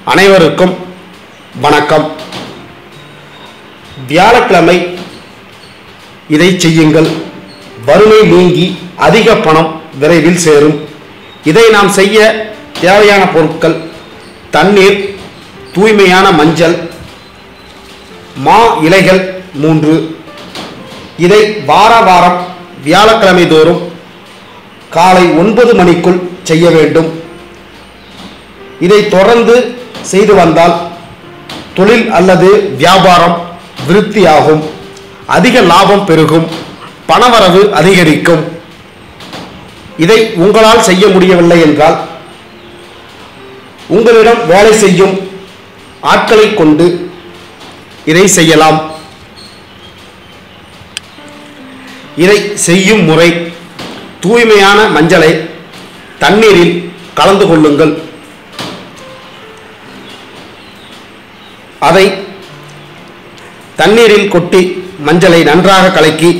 அனைவருக்கும் வணக்கம் வியாழக்கிழமை இதை செய்யுங்கள் வறுமை நீங்கி அதிக பணம் விரைவில் சேரும் இதை நாம் செய்ய தேவையான பொருட்கள் தண்ணீர் தூய்மையான மஞ்சள் மா இலைகள் மூன்று இதை வார வாரம் வியாழக்கிழமை தோறும் காலை ஒன்பது மணிக்குள் செய்ய வேண்டும் இதை தொடர்ந்து செய்து வந்தால் தொழில் அல்லது வியாபாரம் விருத்தியாகும் அதிக லாபம் பெருகும் பணவரவு அதிகரிக்கும் இதை உங்களால் செய்ய முடியவில்லை என்றால் உங்களிடம் வேலை செய்யும் ஆட்களை கொண்டு இதை செய்யலாம் இதை செய்யும் முறை தூய்மையான மஞ்சளை தண்ணீரில் கலந்து கொள்ளுங்கள் அதை தண்ணீரில் கொட்டி மஞ்சளை நன்றாக கலக்கி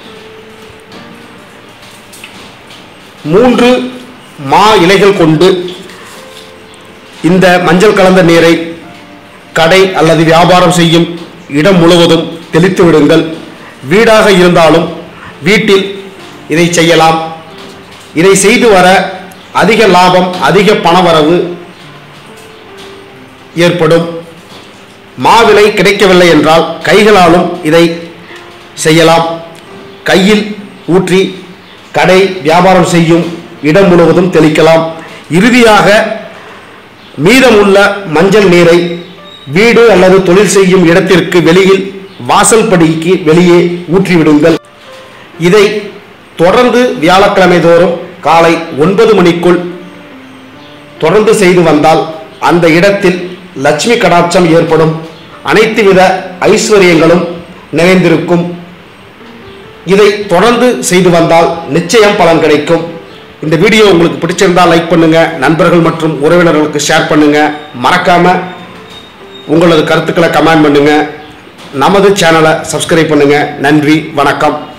மூன்று மா இலைகள் கொண்டு இந்த மஞ்சள் கலந்த நீரை கடை அல்லது வியாபாரம் செய்யும் இடம் முழுவதும் தெளித்து விடுங்கள் வீடாக இருந்தாலும் வீட்டில் இதை செய்யலாம் இதை செய்து வர அதிக லாபம் அதிக பணவரவு ஏற்படும் மாவிலை கிடைக்கவில்லை என்றால் கைகளாலும் இதை செய்யலாம் கையில் ஊற்றி கடை வியாபாரம் செய்யும் இடம் முழுவதும் தெளிக்கலாம் இறுதியாக மீதமுள்ள மஞ்சள் நீரை வீடு அல்லது தொழில் செய்யும் இடத்திற்கு வெளியில் வாசல் படிக்கு வெளியே ஊற்றிவிடுங்கள் இதை தொடர்ந்து வியாழக்கிழமை தோறும் காலை ஒன்பது மணிக்குள் தொடர்ந்து செய்து வந்தால் அந்த இடத்தில் லட்சுமி கடாட்சம் ஏற்படும் அனைத்து வித ஐஸ்வர்யங்களும் நிறைந்திருக்கும் இதை தொடர்ந்து செய்து வந்தால் நிச்சயம் பலன் கிடைக்கும் இந்த வீடியோ உங்களுக்கு பிடிச்சிருந்தால் லைக் பண்ணுங்க நண்பர்கள் மற்றும் உறவினர்களுக்கு ஷேர் பண்ணுங்க மறக்காம உங்களது கருத்துக்களை கமெண்ட் பண்ணுங்க நமது சேனலை சப்ஸ்கிரைப் பண்ணுங்க நன்றி வணக்கம்